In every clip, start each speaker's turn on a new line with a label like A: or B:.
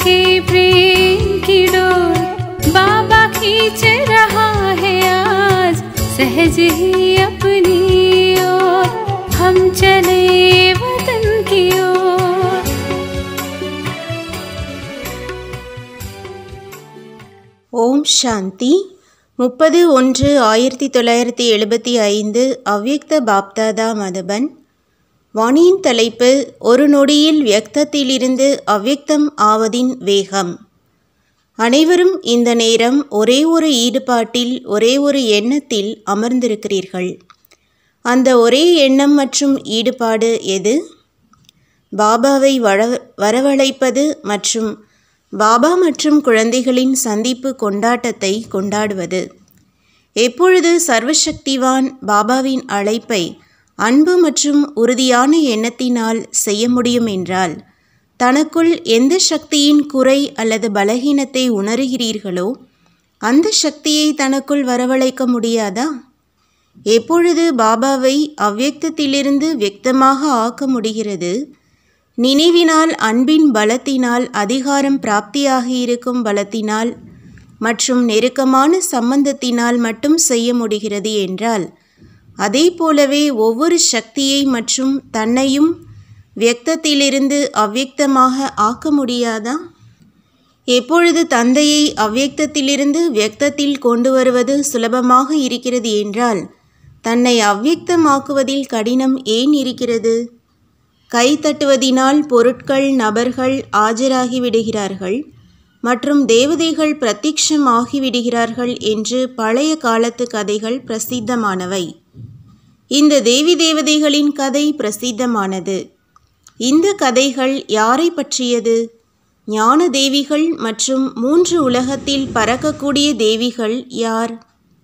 A: के प्रेम की डोर बाबा खींच रहा है आज सहज ही अपनी ओर हम चले वतन की ओर
B: ஓம் சாந்தி முப்பது ஒன்று ஆயிரத்தி தொள்ளாயிரத்தி எழுபத்தி ஐந்து அவ்யக்த பாப்தாதா மதபன் வாணியின் தலைப்பு ஒரு நொடியில் வியக்தத்திலிருந்து அவ்யக்தம் ஆவதின் வேகம் அனைவரும் இந்த நேரம் ஒரே ஒரு ஈடுபாட்டில் ஒரே ஒரு எண்ணத்தில் அமர்ந்திருக்கிறீர்கள் அந்த ஒரே எண்ணம் மற்றும் ஈடுபாடு எது பாபாவை வர வரவழைப்பது மற்றும் பாபா மற்றும் குழந்தைகளின் சந்திப்பு கொண்டாட்டத்தை கொண்டாடுவது எப்பொழுது சர்வசக்திவான் பாபாவின் அழைப்பை அன்பு மற்றும் உறுதியான எண்ணத்தினால் செய்ய முடியும் என்றால் தனக்குள் எந்த சக்தியின் குறை அல்லது பலகீனத்தை உணர்கிறீர்களோ அந்த சக்தியை தனக்குள் வரவழைக்க முடியாதா எப்பொழுது பாபாவை அவ்யக்தத்திலிருந்து வியக்தமாக ஆக்க முடிகிறது நினைவினால் அன்பின் பலத்தினால் அதிகாரம் பிராப்தியாகி இருக்கும் பலத்தினால் மற்றும் நெருக்கமான சம்பந்தத்தினால் மட்டும் செய்ய முடிகிறது என்றால் அதே போலவே ஒவ்வொரு சக்தியை மற்றும் தன்னையும் வியக்தத்திலிருந்து அவ்யக்தமாக ஆக்க முடியாதா எப்பொழுது தந்தையை அவ்யக்தத்திலிருந்து வியக்தத்தில் கொண்டு வருவது சுலபமாக இருக்கிறது என்றால் தன்னை அவ்யக்தமாக்குவதில் கடினம் ஏன் இருக்கிறது கை தட்டுவதினால் பொருட்கள் நபர்கள் ஆஜராகி விடுகிறார்கள் மற்றும் தேவதைகள் பிரத்யக்ஷம் ஆகிவிடுகிறார்கள் என்று பழைய காலத்து கதைகள் பிரசித்தமானவை இந்த தேவி தேவதைகளின் கதை பிரசித்தமானது இந்த கதைகள் யாரை பற்றியது ஞான தேவிகள் மற்றும் மூன்று உலகத்தில் பறக்கக்கூடிய தேவிகள் யார்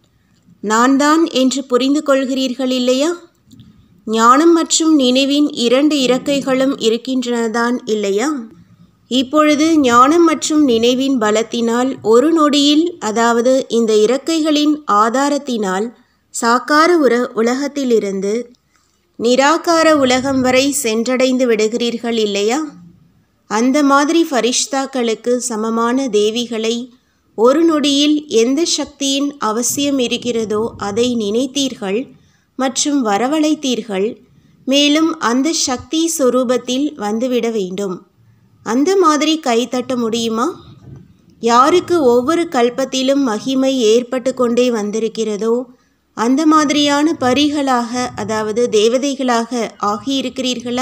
B: நான் தான் என்று புரிந்து கொள்கிறீர்கள் இல்லையா ஞானம் மற்றும் நினைவின் இரண்டு இறக்கைகளும் இருக்கின்றனதான் இல்லையா இப்பொழுது ஞானம் மற்றும் நினைவின் பலத்தினால் ஒரு நொடியில் அதாவது இந்த இறக்கைகளின் ஆதாரத்தினால் சாக்கார உர உலகத்திலிருந்து நிராகார உலகம் வரை சென்றடைந்து விடுகிறீர்கள் இல்லையா அந்த மாதிரி ஃபரிஷ்தாக்களுக்கு சமமான தேவிகளை ஒரு நொடியில் எந்த சக்தியின் அவசியம் இருக்கிறதோ அதை நினைத்தீர்கள் மற்றும் வரவழைத்தீர்கள் மேலும் அந்த சக்தி சொரூபத்தில் வந்துவிட வேண்டும் அந்த மாதிரி கை தட்ட முடியுமா யாருக்கு ஒவ்வொரு கல்பத்திலும் மகிமை ஏற்பட்டு கொண்டே வந்திருக்கிறதோ அந்த மாதிரியான பரிகளாக அதாவது தேவதைகளாக ஆகியிருக்கிறீர்களா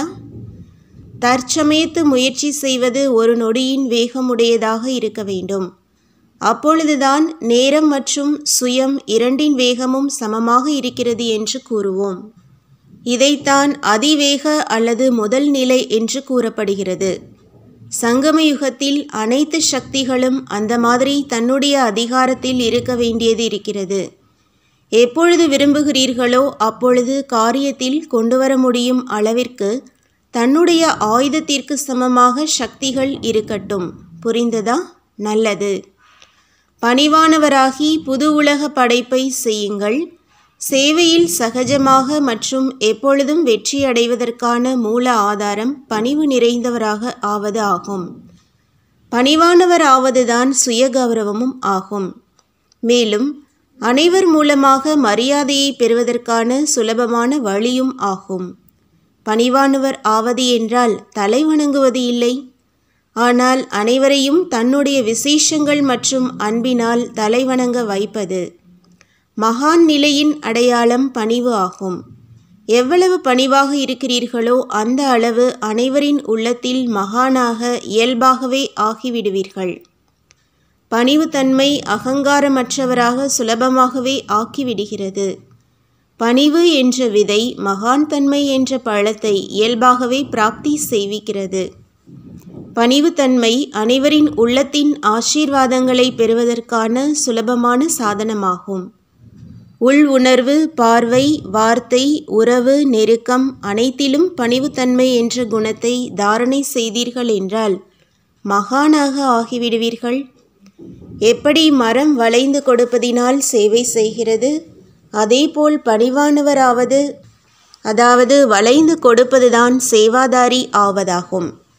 B: தற்சமயத்து முயற்சி செய்வது ஒரு நொடியின் வேகமுடையதாக இருக்க வேண்டும் அப்பொழுதுதான் நேரம் மற்றும் சுயம் இரண்டின் வேகமும் சமமாக இருக்கிறது என்று கூறுவோம் இதைத்தான் அதிவேக அல்லது முதல் நிலை என்று கூறப்படுகிறது சங்கம யுகத்தில் அனைத்து சக்திகளும் அந்த மாதிரி தன்னுடைய அதிகாரத்தில் இருக்க வேண்டியது இருக்கிறது எப்பொழுது விரும்புகிறீர்களோ அப்பொழுது காரியத்தில் கொண்டு வர முடியும் அளவிற்கு தன்னுடைய ஆயுதத்திற்கு சமமாக சக்திகள் இருக்கட்டும் புரிந்ததா நல்லது பணிவானவராகி புது உலக படைப்பை செய்யுங்கள் சேவையில் சகஜமாக மற்றும் எப்பொழுதும் வெற்றி அடைவதற்கான மூல ஆதாரம் பணிவு நிறைந்தவராக ஆவது ஆகும் பணிவானவர் ஆவதுதான் சுய கௌரவமும் ஆகும் மேலும் அனைவர் மூலமாக மரியாதையை பெறுவதற்கான சுலபமான வழியும் ஆகும் பணிவானவர் ஆவது என்றால் தலை வணங்குவது இல்லை ஆனால் அனைவரையும் தன்னுடைய விசேஷங்கள் மற்றும் அன்பினால் தலைவணங்க வைப்பது மகான் நிலையின் அடையாளம் பணிவு ஆகும் எவ்வளவு பணிவாக இருக்கிறீர்களோ அந்த அளவு அனைவரின் உள்ளத்தில் மகானாக இயல்பாகவே ஆகிவிடுவீர்கள் பணிவுத்தன்மை அகங்காரமற்றவராக சுலபமாகவே ஆக்கிவிடுகிறது பணிவு என்ற விதை மகான் தன்மை என்ற பழத்தை இயல்பாகவே பிராப்தி செய்விக்கிறது பணிவுத்தன்மை அனைவரின் உள்ளத்தின் ஆசீர்வாதங்களை பெறுவதற்கான சுலபமான சாதனமாகும் உள் உணர்வு பார்வை வார்த்தை உறவு நெருக்கம் அனைத்திலும் பணிவுத்தன்மை என்ற குணத்தை தாரணை செய்தீர்கள் என்றால் மகானாக ஆகிவிடுவீர்கள் எப்படி மரம் வளைந்து கொடுப்பதினால் சேவை செய்கிறது அதேபோல் பணிவானவராவது அதாவது வளைந்து கொடுப்பதுதான் சேவாதாரி ஆவதாகும்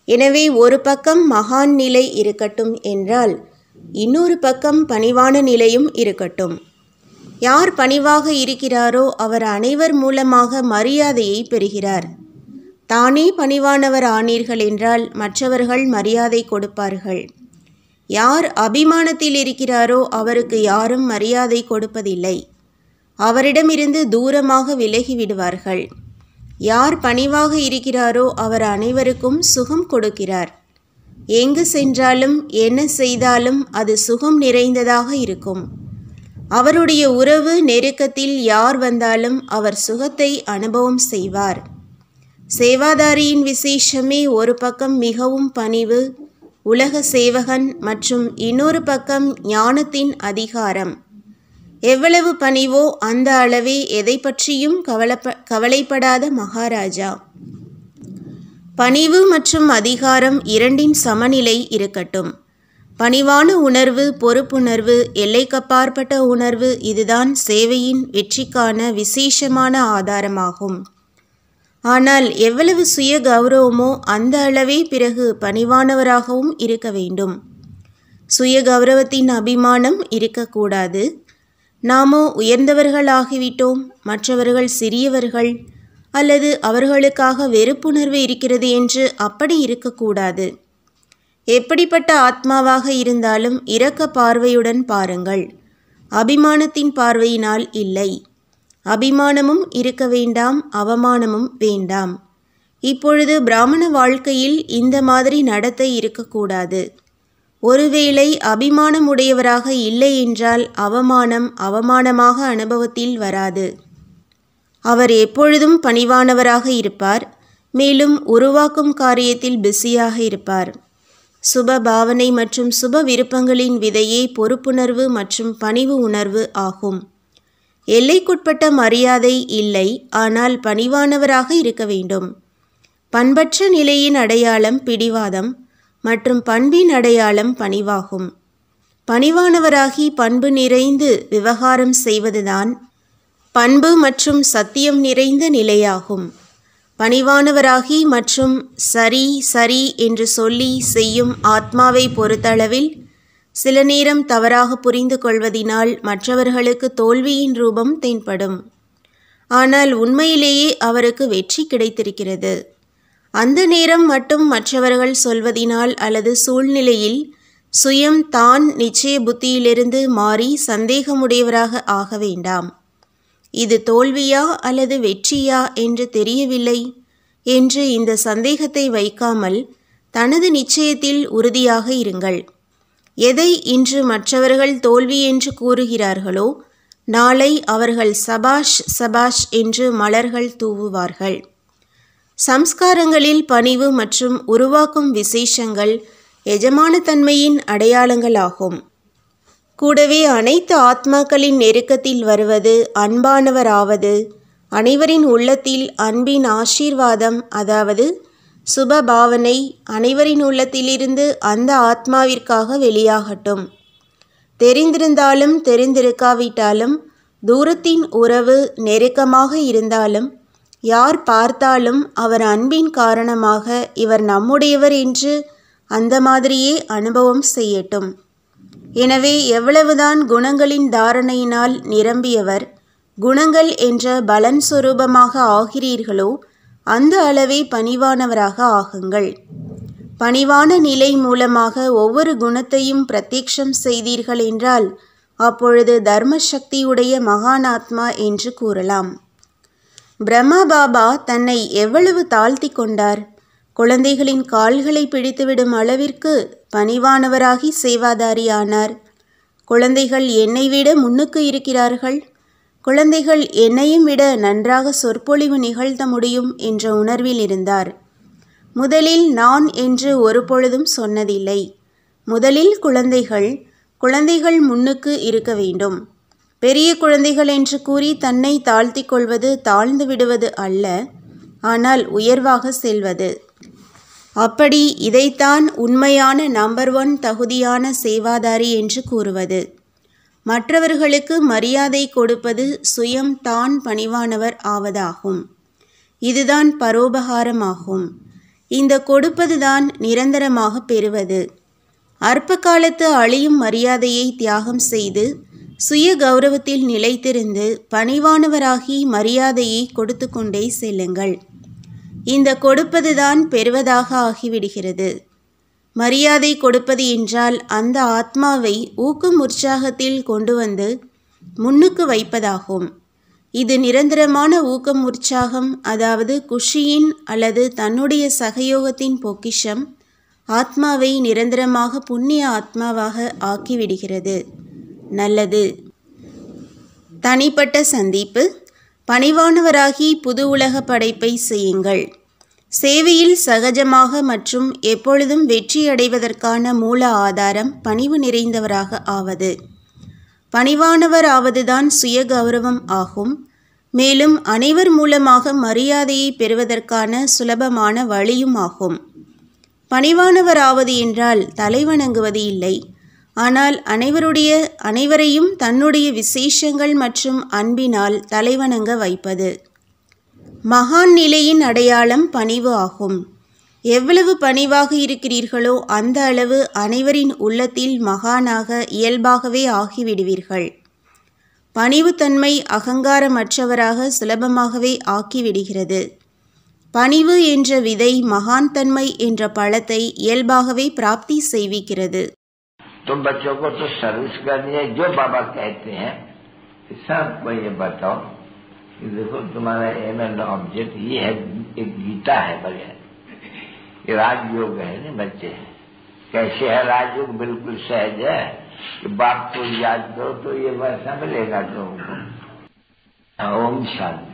B: எனவே ஒரு பக்கம் மகான் நிலை இருக்கட்டும் என்றால் இன்னொரு பக்கம் பணிவான நிலையும் இருக்கட்டும் யார் பணிவாக இருக்கிறாரோ அவர் அனைவர் மூலமாக மரியாதையை பெறுகிறார் தானே பணிவானவர் ஆனீர்கள் என்றால் மற்றவர்கள் மரியாதை கொடுப்பார்கள் யார் அபிமானத்தில் இருக்கிறாரோ அவருக்கு யாரும் மரியாதை கொடுப்பதில்லை அவரிடமிருந்து தூரமாக விலகி விடுவார்கள் யார் பணிவாக இருக்கிறாரோ அவர் அனைவருக்கும் சுகம் கொடுக்கிறார் எங்கு சென்றாலும் என்ன செய்தாலும் அது சுகம் நிறைந்ததாக இருக்கும் அவருடைய உறவு நெருக்கத்தில் யார் வந்தாலும் அவர் சுகத்தை அனுபவம் செய்வார் சேவாதாரியின் விசேஷமே ஒரு பக்கம் மிகவும் பணிவு உலக சேவகன் மற்றும் இன்னொரு பக்கம் ஞானத்தின் அதிகாரம் எவ்வளவு பணிவோ அந்த அளவே எதை பற்றியும் கவலைப்ப கவலைப்படாத மகாராஜா பணிவு மற்றும் அதிகாரம் இரண்டின் சமநிலை இருக்கட்டும் பணிவான உணர்வு பொறுப்புணர்வு எல்லைக்கப்பாற்பட்ட உணர்வு இதுதான் சேவையின் வெற்றிக்கான விசேஷமான ஆதாரமாகும் ஆனால் எவ்வளவு சுய கௌரவமோ அந்த அளவே பிறகு பணிவானவராகவும் இருக்க வேண்டும் சுய கௌரவத்தின் அபிமானம் இருக்கக்கூடாது நாமோ உயர்ந்தவர்களாகிவிட்டோம் மற்றவர்கள் சிறியவர்கள் அல்லது அவர்களுக்காக வெறுப்புணர்வு இருக்கிறது என்று அப்படி இருக்கக்கூடாது எப்படிப்பட்ட ஆத்மாவாக இருந்தாலும் இரக்க பார்வையுடன் பாருங்கள் அபிமானத்தின் பார்வையினால் இல்லை அபிமானமும் இருக்க வேண்டாம் அவமானமும் வேண்டாம் இப்பொழுது பிராமண வாழ்க்கையில் இந்த மாதிரி நடத்தை இருக்கக்கூடாது ஒருவேளை அபிமானம் உடையவராக இல்லை என்றால் அவமானம் அவமானமாக அனுபவத்தில் வராது அவர் எப்பொழுதும் பணிவானவராக இருப்பார் மேலும் உருவாக்கும் காரியத்தில் பிஸியாக இருப்பார் சுப பாவனை மற்றும் சுப விருப்பங்களின் விதையே பொறுப்புணர்வு மற்றும் பணிவு உணர்வு ஆகும் எல்லைக்குட்பட்ட மரியாதை இல்லை ஆனால் பணிவானவராக இருக்க வேண்டும் பண்பற்ற நிலையின் அடையாளம் பிடிவாதம் மற்றும் பண்பின் அடையாளம் பணிவாகும் பணிவானவராகி பண்பு நிறைந்து விவகாரம் செய்வதுதான் பண்பு மற்றும் சத்தியம் நிறைந்த நிலையாகும் பணிவானவராகி மற்றும் சரி சரி என்று சொல்லி செய்யும் ஆத்மாவை பொறுத்தளவில் சில நேரம் தவறாக புரிந்து கொள்வதினால் மற்றவர்களுக்கு தோல்வியின் ரூபம் தென்படும் ஆனால் உண்மையிலேயே அவருக்கு வெற்றி கிடைத்திருக்கிறது அந்த நேரம் மட்டும் மற்றவர்கள் சொல்வதினால் அல்லது சூழ்நிலையில் சுயம் தான் நிச்சய புத்தியிலிருந்து மாறி சந்தேகமுடையவராக ஆக வேண்டாம் இது தோல்வியா அல்லது வெற்றியா என்று தெரியவில்லை என்று இந்த சந்தேகத்தை வைக்காமல் தனது நிச்சயத்தில் உறுதியாக இருங்கள் எதை இன்று மற்றவர்கள் தோல்வி என்று கூறுகிறார்களோ நாளை அவர்கள் சபாஷ் சபாஷ் என்று மலர்கள் தூவுவார்கள் சம்ஸ்காரங்களில் பணிவு மற்றும் உருவாக்கும் விசேஷங்கள் எஜமானத்தன்மையின் அடையாளங்களாகும் கூடவே அனைத்து ஆத்மாக்களின் நெருக்கத்தில் வருவது அன்பானவராவது அனைவரின் உள்ளத்தில் அன்பின் ஆசீர்வாதம் அதாவது சுப பாவனை அனைவரின் உள்ளத்திலிருந்து அந்த ஆத்மாவிற்காக வெளியாகட்டும் தெரிந்திருந்தாலும் தெரிந்திருக்காவிட்டாலும் தூரத்தின் உறவு நெருக்கமாக இருந்தாலும் யார் பார்த்தாலும் அவர் அன்பின் காரணமாக இவர் நம்முடையவர் என்று அந்த மாதிரியே அனுபவம் செய்யட்டும் எனவே எவ்வளவுதான் குணங்களின் தாரணையினால் நிரம்பியவர் குணங்கள் என்ற பலன் சொரூபமாக ஆகிறீர்களோ அந்த அளவே பணிவானவராக ஆகுங்கள் பணிவான நிலை மூலமாக ஒவ்வொரு குணத்தையும் பிரத்யக்ஷம் செய்தீர்கள் என்றால் அப்பொழுது தர்ம சக்தியுடைய மகானாத்மா என்று கூறலாம் பிரம்மா பாபா தன்னை எவ்வளவு தாழ்த்தி கொண்டார் குழந்தைகளின் கால்களை பிடித்துவிடும் அளவிற்கு பணிவானவராகி சேவாதாரியானார் குழந்தைகள் என்னை விட முன்னுக்கு இருக்கிறார்கள் குழந்தைகள் என்னையும் விட நன்றாக சொற்பொழிவு நிகழ்த்த முடியும் என்ற உணர்வில் இருந்தார் முதலில் நான் என்று ஒரு பொழுதும் சொன்னதில்லை முதலில் குழந்தைகள் குழந்தைகள் முன்னுக்கு இருக்க வேண்டும் பெரிய குழந்தைகள் என்று கூறி தன்னை தாழ்த்தி கொள்வது தாழ்ந்து விடுவது அல்ல ஆனால் உயர்வாக செல்வது அப்படி இதைத்தான் உண்மையான நம்பர் ஒன் தகுதியான சேவாதாரி என்று கூறுவது மற்றவர்களுக்கு மரியாதை கொடுப்பது சுயம் தான் பணிவானவர் ஆவதாகும் இதுதான் பரோபகாரமாகும் இந்த கொடுப்பதுதான் நிரந்தரமாக பெறுவது அற்ப காலத்து அழியும் மரியாதையை தியாகம் செய்து சுய கௌரவத்தில் நிலைத்திருந்து பணிவானவராகி மரியாதையை கொடுத்து கொண்டே செல்லுங்கள் இந்த கொடுப்பதுதான் பெறுவதாக ஆகிவிடுகிறது மரியாதை கொடுப்பது என்றால் அந்த ஆத்மாவை ஊக்கம் உற்சாகத்தில் கொண்டு வந்து முன்னுக்கு வைப்பதாகும் இது நிரந்தரமான ஊக்கம் உற்சாகம் அதாவது குஷியின் அல்லது தன்னுடைய சகயோகத்தின் பொக்கிஷம் ஆத்மாவை நிரந்தரமாக புண்ணிய ஆத்மாவாக ஆக்கிவிடுகிறது நல்லது தனிப்பட்ட சந்திப்பு பணிவானவராகி புது உலக படைப்பை செய்யுங்கள் சேவையில் சகஜமாக மற்றும் எப்பொழுதும் வெற்றியடைவதற்கான மூல ஆதாரம் பணிவு நிறைந்தவராக ஆவது பணிவானவர் ஆவதுதான் சுய கௌரவம் ஆகும் மேலும் அனைவர் மூலமாக மரியாதையை பெறுவதற்கான சுலபமான வழியும் ஆகும் பணிவானவர் ஆவது என்றால் தலைவணங்குவது இல்லை ஆனால் அனைவருடைய அனைவரையும் தன்னுடைய விசேஷங்கள் மற்றும் அன்பினால் தலைவணங்க வைப்பது மகான் நிலையின் அடையாளம் பணிவு ஆகும் எவ்வளவு பணிவாக இருக்கிறீர்களோ அந்த அளவு அனைவரின் உள்ளத்தில் மகானாக இயல்பாகவே ஆகிவிடுவீர்கள் பணிவுத்தன்மை அகங்காரமற்றவராக சுலபமாகவே ஆக்கிவிடுகிறது பணிவு என்ற விதை மகான் தன்மை என்ற பழத்தை இயல்பாகவே பிராப்தி செய்விக்கிறது
C: तो बच्चों को तो सर्विस करनी है जो बाबा कहते हैं कि सबको ये बताओ कि देखो तुम्हारा एम एंड ऑब्जेक्ट ये है एक गीता है बढ़िया ये राजयोग है ना बच्चे कैसे है राजयोग बिल्कुल सहज है कि बाप को याद करो तो ये वैसा मिलेगा तुमको ओम शांति